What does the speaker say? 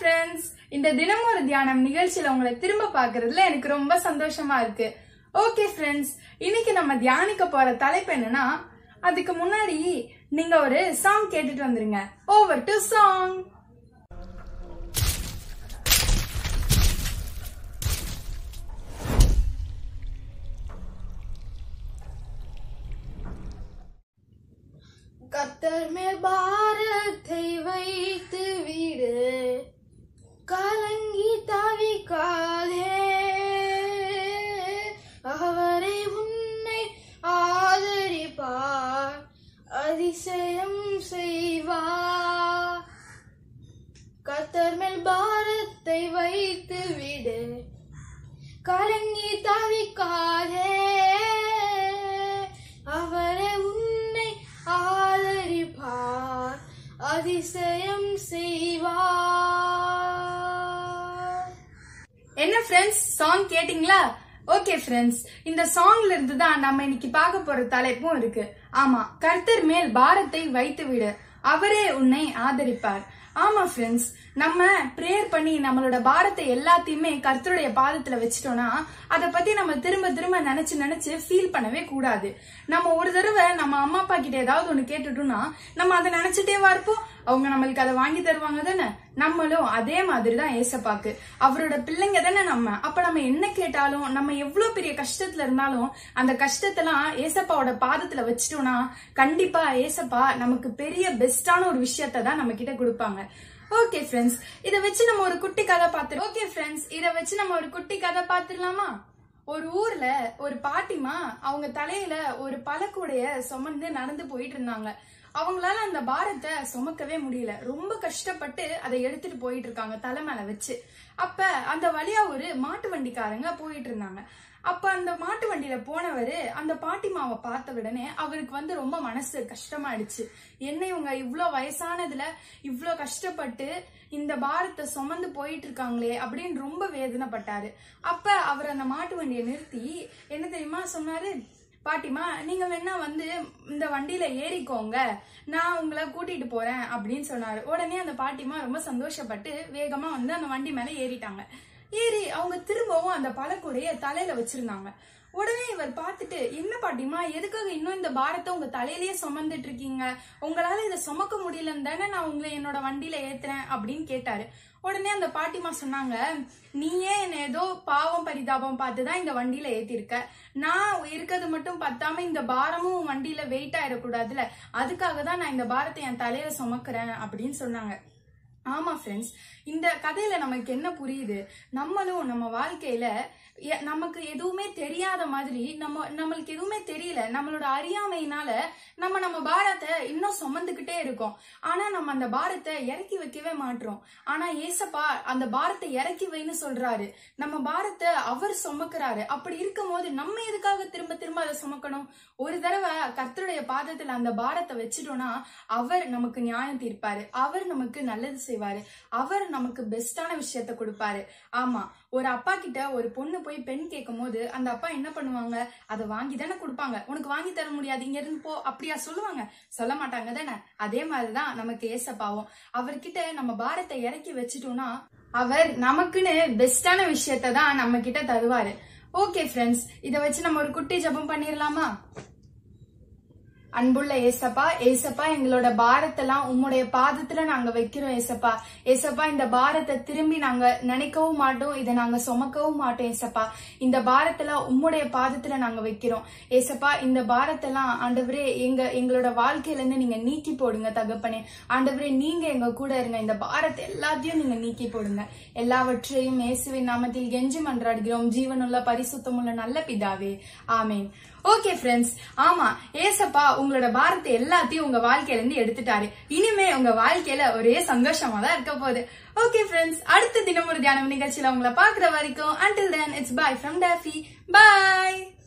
friends இந்த தினம் ஒரு தியானம் நிகழ்ச்சியில உங்களை திரும்ப பார்க்கறதுல எனக்கு ரொம்ப சந்தோஷமா இருக்கு ஓகே ஃப்ரெண்ட்ஸ் இன்னைக்கு நம்ம தியானிக்க போற தலைப்பு என்னன்னா அதுக்கு முன்னாடி நீங்க ஒரு சாங் கேட்டுட்டு வந்துருங்க ஓவர் டு சாங் கத்தர் மேல் பாரத்தை வைத்து விடு கலங்கி தவிக்காதே அவரை உன்னை ஆதரிப்பார் அதிசயம் செய்வார் கத்தர் மேல் பாரத்தை வைத்து விடு கலங்கி தவிக்காதே அவரை உன்னை ஆதரிப்பார் அதிசயம் செய்வார் என்ன ஃப்ரெண்ட்ஸ் சாங் கேட்டிங்களா ஓகே ஃப்ரெண்ட்ஸ் இந்த சாங்ல இருந்து தான் நம்ம இன்னைக்கு பார்க்க போற தலைப்பும் இருக்கு ஆமா கர்த்தர் மேல் பாரத்தை வைத்து விடு அவரே உன்னை ஆதரிப்பார் ஆமா ஃப்ரெண்ட்ஸ் நம்ம ப்ரேயர் பண்ணி நம்மளோட பாரத்தை எல்லாத்தையுமே கர்த்தருடைய பாதத்துல வச்சிட்டோம்னா அதை பத்தி நம்ம திரும்ப திரும்ப நினைச்சு நினைச்சு ஃபீல் பண்ணவே கூடாது நம்ம ஒரு தடவை நம்ம அம்மா அப்பா கிட்ட ஏதாவது ஒண்ணு கேட்டுட்டோம்னா நம்ம அதை நினைச்சிட்டே இருப்போம் அவங்க நம்மளுக்கு அதை வாங்கி தருவாங்க தானே நம்மளும் அதே மாதிரி தான் ஏசப்பாக்கு அவரோட பிள்ளைங்க தானே நம்ம அப்ப நம்ம என்ன கேட்டாலும் நம்ம எவ்வளவு பெரிய கஷ்டத்துல இருந்தாலும் அந்த கஷ்டத்தெல்லாம் ஏசப்பாவோட பாதத்துல வச்சிட்டோம்னா கண்டிப்பா ஏசப்பா நமக்கு பெரிய பெஸ்டான ஒரு விஷயத்த தான் நம்ம கிட்ட கொடுப்பாங்க ஓகே ஃப்ரெண்ட்ஸ் இத வச்சு நம்ம ஒரு குட்டி கதை பார்த்து ஓகே ஃப்ரெண்ட்ஸ் இத வச்சு நம்ம ஒரு குட்டி கதை பார்த்துடலாமா ஒரு ஊர்ல ஒரு பாட்டிமா அவங்க தலையில ஒரு பழக்கூடைய சுமந்து நடந்து போயிட்டு இருந்தாங்க அவங்களால அந்த பாரத்தை சுமக்கவே முடியல ரொம்ப கஷ்டப்பட்டு அதை எடுத்துட்டு போயிட்டு இருக்காங்க தலை மேல வச்சு அப்ப அந்த வழியா ஒரு மாட்டு வண்டிக்காரங்க போயிட்டு இருந்தாங்க அப்ப அந்த மாட்டு வண்டியில போனவரு அந்த பாட்டிமாவை பார்த்த உடனே அவருக்கு வந்து ரொம்ப மனசு கஷ்டமாயிடுச்சு என்ன இவங்க இவ்ளோ வயசானதுல இவ்ளோ கஷ்டப்பட்டு இந்த பாரத்தை சுமந்து போயிட்டு இருக்காங்களே அப்படின்னு ரொம்ப வேதனைப்பட்டாரு அப்ப அவர் அந்த மாட்டு வண்டியை நிறுத்தி என்ன தெரியுமா சொன்னாரு பாட்டிமா நீங்க வேணா வந்து இந்த வண்டியில ஏறிக்கோங்க நான் உங்களை கூட்டிட்டு போறேன் அப்படின்னு சொன்னாரு உடனே அந்த பாட்டிமா ரொம்ப சந்தோஷப்பட்டு வேகமா வந்து அந்த வண்டி மேல ஏறிட்டாங்க ஏறி அவங்க திரும்பவும் அந்த பழக்கூடைய தலையில வச்சிருந்தாங்க உடனே இவர் பார்த்துட்டு என்ன பாட்டிமா எதுக்காக இன்னும் இந்த பாரத்தை உங்க தலையிலேயே சுமந்துட்டு இருக்கீங்க உங்களால இதை சுமக்க முடியலன்னு தானே நான் உங்களை என்னோட வண்டியில ஏத்துறேன் அப்படின்னு கேட்டாரு உடனே அந்த பாட்டிமா சொன்னாங்க நீயே என்ன ஏதோ பாவம் பரிதாபம் பார்த்து தான் இந்த வண்டியில ஏத்திருக்க நான் இருக்கிறது மட்டும் பத்தாம இந்த பாரமும் உன் வண்டியில வெயிட் ஆயிடக்கூடாதுல அதுக்காக தான் நான் இந்த பாரத்தை என் தலையில சுமக்கிறேன் அப்படின்னு சொன்னாங்க ஆமா ஃப்ரெண்ட்ஸ் இந்த கதையில நமக்கு என்ன புரியுது நம்மளும் நம்ம வாழ்க்கையில எ- நமக்கு எதுவுமே தெரியாத மாதிரி நம்ம நம்மளுக்கு எதுவுமே தெரியல நம்மளோட அறியாமையினால நம்ம நம்ம பாரத்தை இன்னும் சுமந்துக்கிட்டே இருக்கோம் ஆனா நம்ம அந்த பாரத்தை இறக்கி வைக்கவே மாட்டோம் ஆனா ஏசப்பா அந்த பாரத்தை இறக்கி வைன்னு சொல்றாரு நம்ம பாரத்தை அவர் சுமக்கிறாரு அப்படி இருக்கும்போது நம்ம எதுக்காக திரும்ப திரும்ப அதை சுமக்கணும் ஒரு தடவை கர்த்தருடைய பாதத்துல அந்த பாரத்தை வச்சிட்டோம்னா அவர் நமக்கு நியாயம் தீர்ப்பாரு அவர் நமக்கு நல்லது செய்வாரு அவர் நமக்கு பெஸ்டான விஷயத்த கொடுப்பாரு ஆமா ஒரு அப்பா கிட்ட ஒரு பொண்ணு போய் பெண் கேட்கும் போது அந்த அப்பா என்ன பண்ணுவாங்க அதை வாங்கி தானே கொடுப்பாங்க உனக்கு வாங்கி தர முடியாது இங்க இருந்து போ அப்படியா சொல்லுவாங்க சொல்ல மாட்டாங்க தானே அதே மாதிரிதான் நமக்கு ஏசப்பாவும் அவர்கிட்ட நம்ம பாரத்தை இறக்கி வச்சிட்டோம்னா அவர் நமக்குன்னு பெஸ்டான விஷயத்த தான் நம்ம கிட்ட தருவாரு ஓகே ஃப்ரெண்ட்ஸ் இத வச்சு நம்ம ஒரு குட்டி ஜெபம் பண்ணிடலாமா அன்புள்ள ஏசப்பா ஏசப்பா எங்களோட பாரத்தெல்லாம் உம்முடைய பாதத்துல நாங்க வைக்கிறோம் ஏசப்பா ஏசப்பா இந்த பாரத்தை திரும்பி நாங்க நினைக்கவும் மாட்டோம் இதை நாங்க சுமக்கவும் மாட்டோம் ஏசப்பா இந்த பாரத்தெல்லாம் உம்முடைய பாதத்துல நாங்க வைக்கிறோம் ஏசப்பா இந்த பாரத்தெல்லாம் ஆண்டவரே எங்க எங்களோட வாழ்க்கையில இருந்து நீங்க நீக்கி போடுங்க தகப்பனே ஆண்டவரே நீங்க எங்க கூட இருங்க இந்த பாரத்தை எல்லாத்தையும் நீங்க நீக்கி போடுங்க எல்லாவற்றையும் இயேசுவின் நாமத்தில் கெஞ்சி மன்றாடுகிறோம் ஜீவனுள்ள பரிசுத்தமுள்ள நல்ல பிதாவே ஆமேன் ஓகே ஃப்ரெண்ட்ஸ் ஆமா ஏசப்பா உங்களோட பாரத்தை எல்லாத்தையும் உங்க வாழ்க்கையில இருந்து எடுத்துட்டாரு இனிமே உங்க வாழ்க்கையில ஒரே சந்தோஷமா தான் இருக்க போகுது ஓகே ஃப்ரெண்ட்ஸ் அடுத்த தினம் ஒரு தியானம் நிகழ்ச்சியில உங்களை பாக்குற வரைக்கும் until then it's bye from Taffy bye